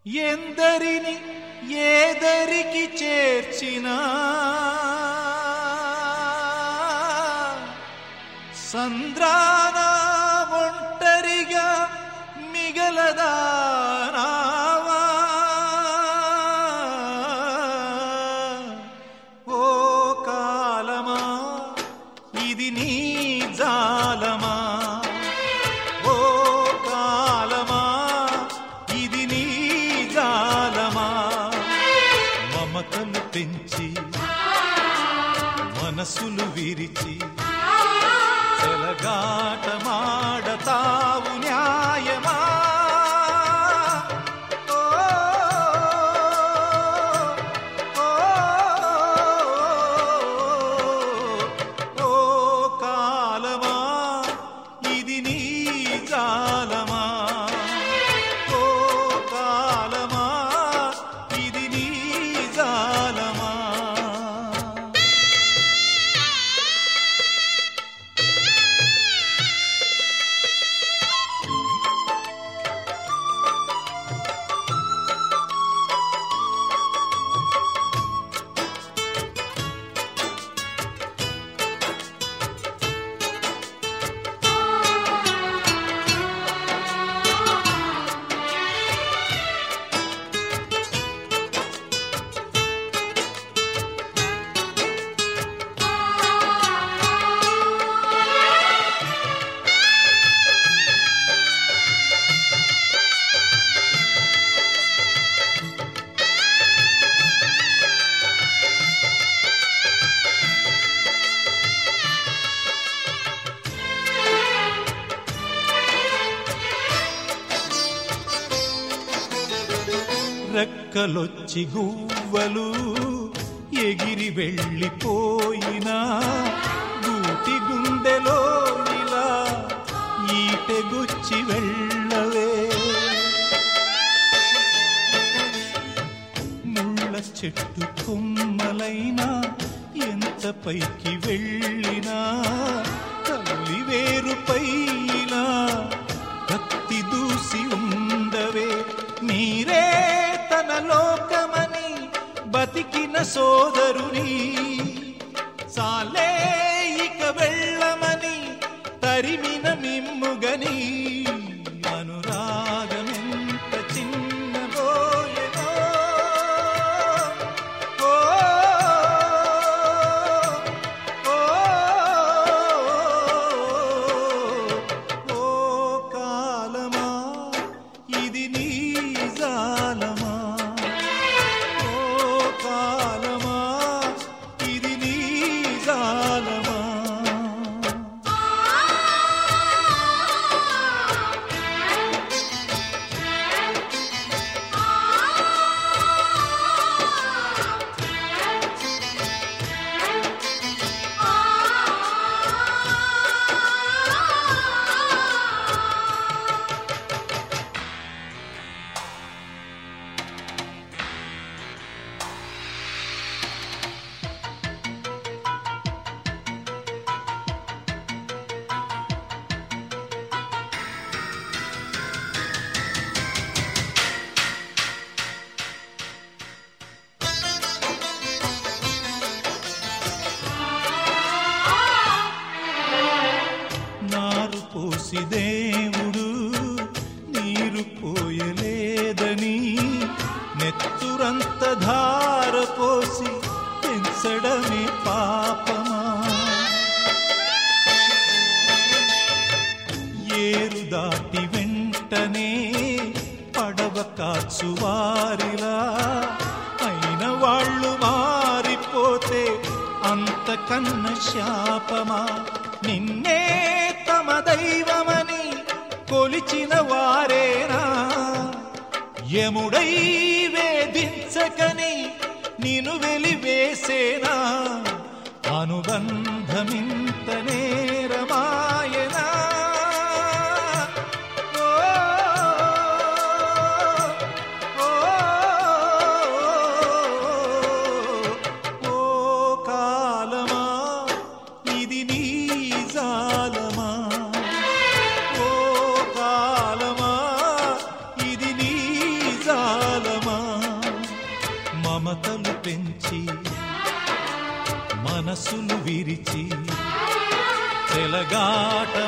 ఎందరిని ఏదరికి చేర్చినా సంద్రాన ఒంటరిగా మిగలదా నావా? ఓ కాలమా ఇది నీ జాలమా ఓ కాలమా ఇది నీ జాలమా మమతలు పెంచి మనసులు విరిచి చెలగాటమాడతావు న్యాయమా ఓ, ఓ, ఓ కాలమా ఇది నీ జాలమా ఓ కాలమా ఇది నీ జాలమా రెక్కలొచ్చి గువ్వలు ఎగిరి వెళ్ళిపోయినా గూటి గుండెలో ఇలా ఈటెగుచ్చి వెళ్ళవే ముళ్ళ చెట్టు కొమ్మలైనా ఎంత పైకి వెళ్ళినా తల్లి వేరుపైనా కత్తి దూసి ఉండవే మీరే తన లోకమని బతికిన సోదరుని సాలే ఇక వెళ్ళమని తరిమిన మిమ్ముగని అనురాగమెంత చిన్నబోయెనో ఓ, ఓ, ఓ కాలమా ఇది నీ జాలమా ఓ కాలమా ఇది నీ జాలమా నారు పోసి దేవుడు నీరు పోయలేదని నెత్తురంత ధార పోసి పెంచడమే పాపమా ఏరు దాటి వెంటనే పడవ కాచువారిలా అయిన వాళ్ళు మారిపోతే అంతకన్న శాపమా నిన్నే తమ దైవమని కొలిచిన వారేనా యముడై వేధించకని నిను వెలివేసేనా అనుబంధమింత నేరమాయనా ఓ, ఓ, ఓ కాలమా ఇది నీ జాలమా ఓ కాలమా ఇది నీ జాలమా చెలగాట